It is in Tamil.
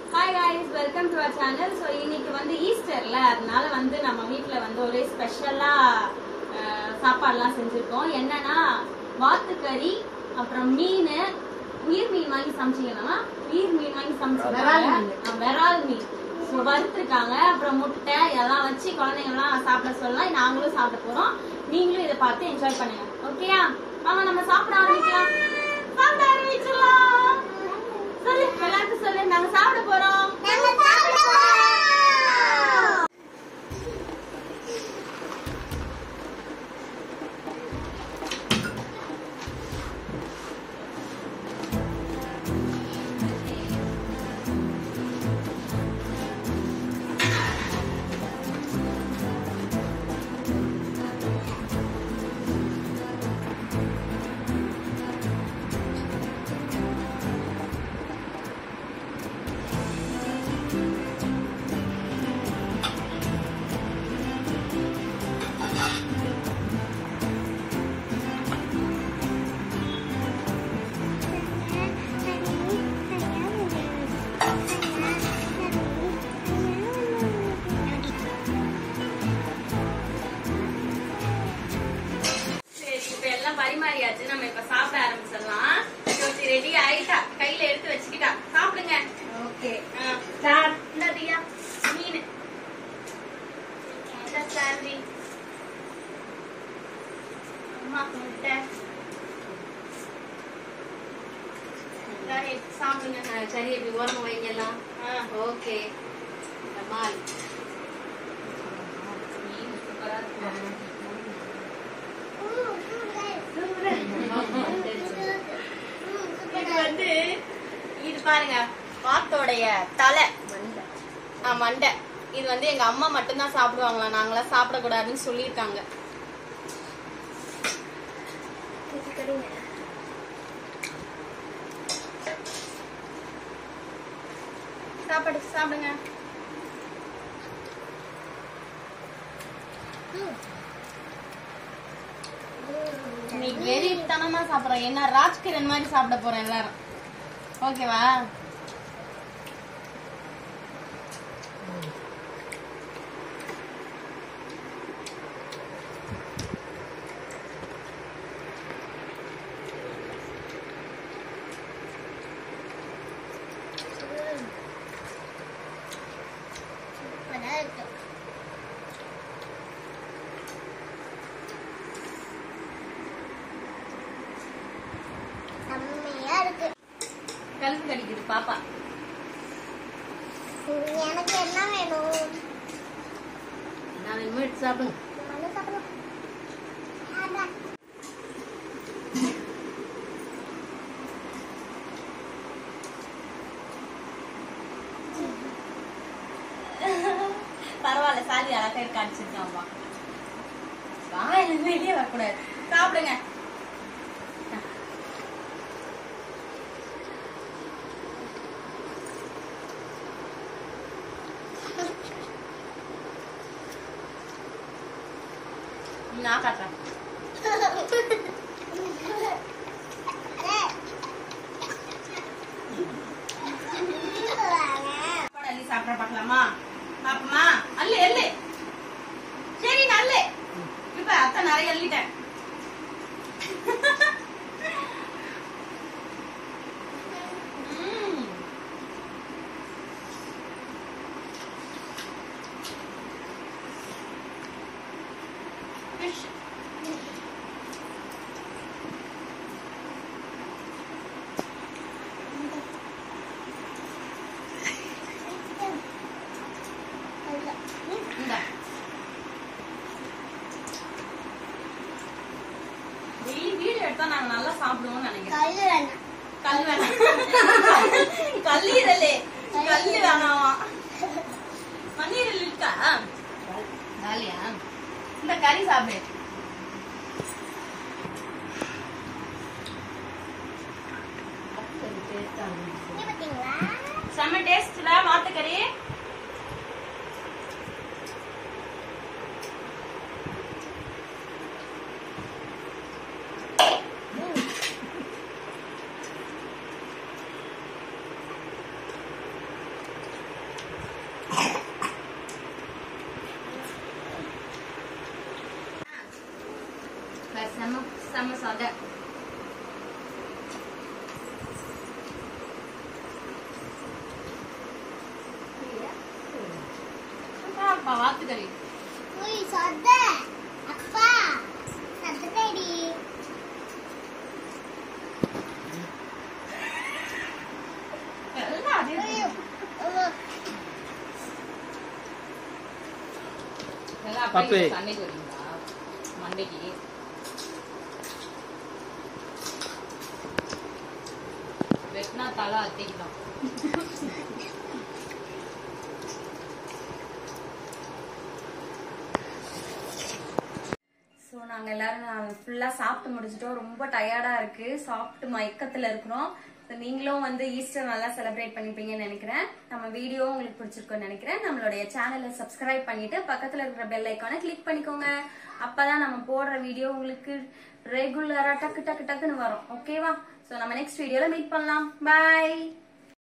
Hi guys welcome to our channel so இன்னைக்கு வந்து ஈஸ்டர்ல அதனால வந்து நம்ம வீட்டில் வந்து ஒரே ஸ்பெஷலாக சாப்பாடுலாம் செஞ்சுருக்கோம் என்னன்னா வாத்துக்கறி அப்புறம் மீன் உயிர் மீன் வாங்கி சமைச்சிங்கன்னா உயிர் மீன் வாங்கி விரால் சமைச்சிருக்காங்க மீன். ஆ, விரால் மீன் ஸோ வறுத்துருக்காங்க அப்புறம் முட்டை எல்லாம் வச்சு குழந்தைங்கலாம் சாப்பிட சொல்லலாம் நாங்களும் சாப்பிட போறோம் நீங்களும் இதை பார்த்து என்ஜாய் பண்ணுங்க ஓகேயா வாங்க நம்ம சாப்பிட ஆரம்பிக்கலாம் சாப்பிட ஆரம்பிச்சிடலாம் சொல்லு எல்லாருக்கும் சொல்லு நாங்க சாப்பிட போறோம் சரி இப்ப எல்லாம் பரிமாறியாச்சு நம்ம இப்ப சாப்பிட ஆரம்பிச்சிடலாம் ஜோதி ரெடி ஆயிட்டா கையில எடுத்து வச்சுக்கிட்டா சாப்பிடுங்க ஓகே ஆ. ஸ்டார்ட் இந்த தியா மீன் இந்த சாரி அம்மா முட்டை சரி, சாப்பிடுங்க சரி இப்படி ஓரமா வைங்கலாம் ஆ. ஓகே கமால் மீன் சூப்பரா இருக்கு. இது வந்து இது பாருங்க வாத்தோடைய தலை ஆ, மண்டை இது வந்து எங்க அம்மா மட்டும்தான் சாப்பிடுவாங்களா நாங்களாம் சாப்பிடக்கூடாதுன்னு சொல்லியிருக்காங்க சாப்பாடு சாப்பிடுங்க இன்னைக்கு வெறித்தனமா சாப்பிடுறோம் என்ன ராஜ்கிரண் மாதிரி சாப்பிட போறோம் எல்லாரும் ஓகேவா கழுத்து கடிக்குது பாப்பா எனக்கு என்ன வேணும் நான் இனிமேல் சாப்பிடுங்க மண்ணு சாப்பிடும் அதான். பரவாயில்ல சாலி அழகா காடிச்சிருக்காம்பா வாயில வெளியே வரக்கூடாது சாப்பிடுங்க நான் காட்டுறேன் சாப்பாடு அள்ளி சாப்பிட பார்க்கலாமா பாப்பமா அல்லு அல்லு சரி நல்லு இப்ப அத்தை நிறைய அள்ளிட்டேன் ம். Fish. இந்தா. டெய்லி வீடியோ எடுத்தா நாங்க நல்லா சாப்பிடுவோம்னு நினைக்கிறேன் கல்லு வேணாம். கல் வேணாம் கல்லீரலே கல்லு வேணாமா மண்ணீரல் இருக்கா ஜாலியா இந்த கறி சாப்பிடு இங்க பாத்தீங்களா? செம்ம டேஸ்ட்ல வாத்துக்கறி நம்ம சதை அப்பா வாத்துக்கறி உய் சொத்த அப்பா சத்தடி எல்லாம் அதே எல்லாம் பப்பு. அப்படியே சண்டைக்கு வரீங்களா மண்டைக்கு வெட்டினா தலை அத்திக்கலாம் ஸோ நாங்கள் எல்லாரும் ஃபுல்லாக சாப்பிட்டு முடிச்சிட்டோம் ரொம்ப டயர்டாக இருக்கு சாப்பிட்டு மயக்கத்தில் இருக்கிறோம் ஸோ நீங்களும் வந்து ஈஸ்டர் நல்லா செலிப்ரேட் பண்ணிப்பீங்கன்னு நினைக்கிறேன் நம்ம வீடியோ உங்களுக்கு பிடிச்சிருக்கும்னு நினைக்கிறேன் நம்மளுடைய சேனலை சப்ஸ்கிரைப் பண்ணிட்டு பக்கத்தில் இருக்கிற பெல் ஐக்கானை கிளிக் பண்ணிக்கோங்க அப்பதான் நம்ம போடுற வீடியோ உங்களுக்கு ரெகுலராக டக்கு டக்கு டக்குன்னு வரும் ஓகேவா ஸோ நம்ம நெக்ஸ்ட் வீடியோவில் மீட் பண்ணலாம் பாய்